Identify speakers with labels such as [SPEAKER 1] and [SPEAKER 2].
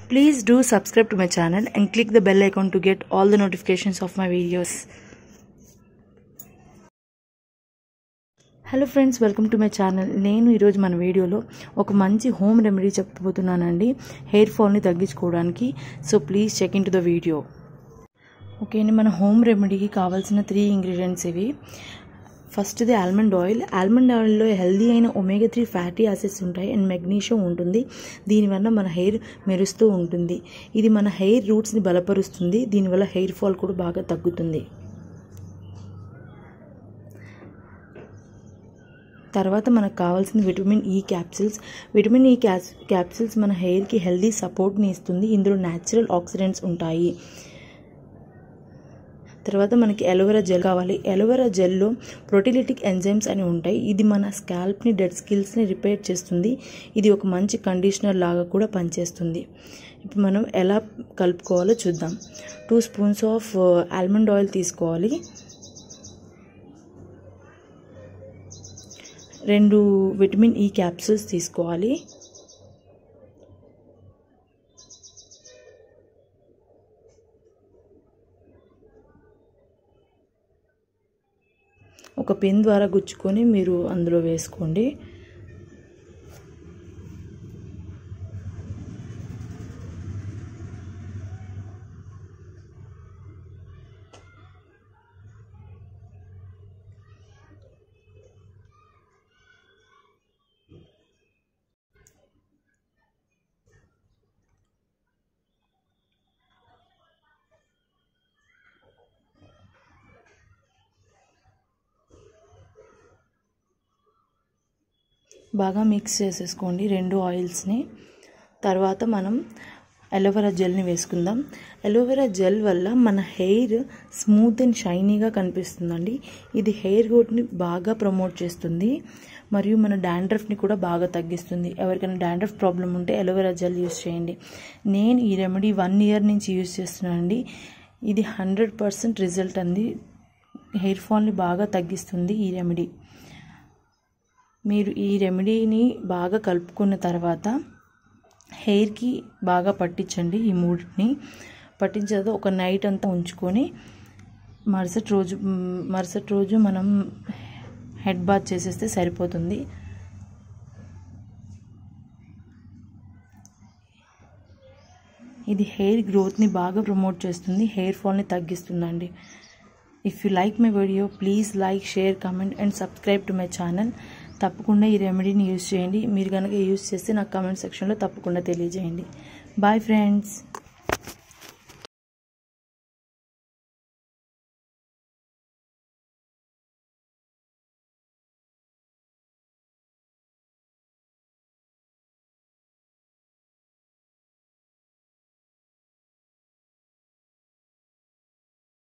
[SPEAKER 1] Please do subscribe to my channel and click the bell icon to get all the notifications of my videos. Hello friends welcome to my channel నేను ఈరోజు మన వీడియోలో ఒక మంచి home remedy చెప్పబోతున్నానండి hair ఫాల్ని తగ్గించుకోవడానికి so please check in to the video okay అండి మన హోమ్ రెమెడీకి కావాల్సిన త్రీ ఇంగ్రీడియంట్స్ ఇవి ఫస్ట్ది ఆల్మండ్ ఆయిల్ ఆల్మండ్ ఆయిల్లో హెల్దీ అయిన ఒమేగా త్రీ ఫ్యాటీ యాసిడ్స్ ఉంటాయి అండ్ మెగ్నీషియం ఉంటుంది దీనివల్ల మన హెయిర్ మెరుస్తూ ఉంటుంది ఇది మన హెయిర్ రూట్స్ని బలపరుస్తుంది దీనివల్ల హెయిర్ ఫాల్ కూడా బాగా తగ్గుతుంది తర్వాత మనకు కావాల్సిన vitamin E capsules vitamin E capsules మన హెయిర్కి హెల్దీ సపోర్ట్ని ఇస్తుంది ఇందులో న్యాచురల్ ఆక్సిడెంట్స్ ఉంటాయి తర్వాత మనకి ఎలోవెరా జెల్ కావాలి ఎలోవెరా జెల్లో ప్రొటిలిటిక్ ఎంజైమ్స్ అని ఉంటాయి ఇది మన స్కాల్ప్ని డెడ్ స్కిల్స్ని రిపేర్ చేస్తుంది ఇది ఒక మంచి కండిషనర్ లాగా కూడా పనిచేస్తుంది ఇప్పుడు మనం ఎలా కలుపుకోవాలో చూద్దాం two spoons of almond oil తీసుకోవాలి రెండు విటమిన్ ఈ క్యాప్సూల్స్ తీసుకోవాలి ఒక పెన్ ద్వారా గుచ్చుకొని మీరు అందులో వేసుకోండి బాగా మిక్స్ చేసేసుకోండి రెండు ఆయిల్స్ని తర్వాత మనం అలోవెరా జెల్ని వేసుకుందాం అలోవెరా జెల్ వల్ల మన హెయిర్ స్మూత్ అండ్ షైనీగా కనిపిస్తుందండి ఇది హెయిర్ గ్రోత్ని బాగా ప్రమోట్ చేస్తుంది మరియు మన డాండ్రఫ్ని కూడా బాగా తగ్గిస్తుంది ఎవరికైనా డాండ్రఫ్ ప్రాబ్లం ఉంటే అలోవెరా జెల్ యూస్ చేయండి నేను ఈ రెమెడీ వన్ ఇయర్ నుంచి యూస్ చేస్తున్నానండి ఇది హండ్రెడ్ పర్సెంట్ రిజల్ట్ అంది హెయిర్ ఫాల్ని బాగా తగ్గిస్తుంది ఈ రెమెడీ మీరు ఈ రెమెడీని బాగా కలుపుకున్న తర్వాత హెయిర్కి బాగా పట్టించండి ఈ మూడింటిని పట్టించిన తర్వాత ఒక నైట్ అంతా ఉంచుకొని మరుసటి రోజు మరుసటి రోజు మనం హెడ్ బాత్ చేసేస్తే సరిపోతుంది ఇది హెయిర్ గ్రోత్ని బాగా ప్రమోట్ చేస్తుంది హెయిర్ ఫాల్ని తగ్గిస్తుందండి if you like my video please like share comment and subscribe to my channel తప్పకుండా ఈ రెమెడీని యూజ్ చేయండి మీరు కనుక యూజ్ చేస్తే నాకు కమెంట్ సెక్షన్లో తప్పకుండా తెలియజేయండి బాయ్ ఫ్రెండ్స్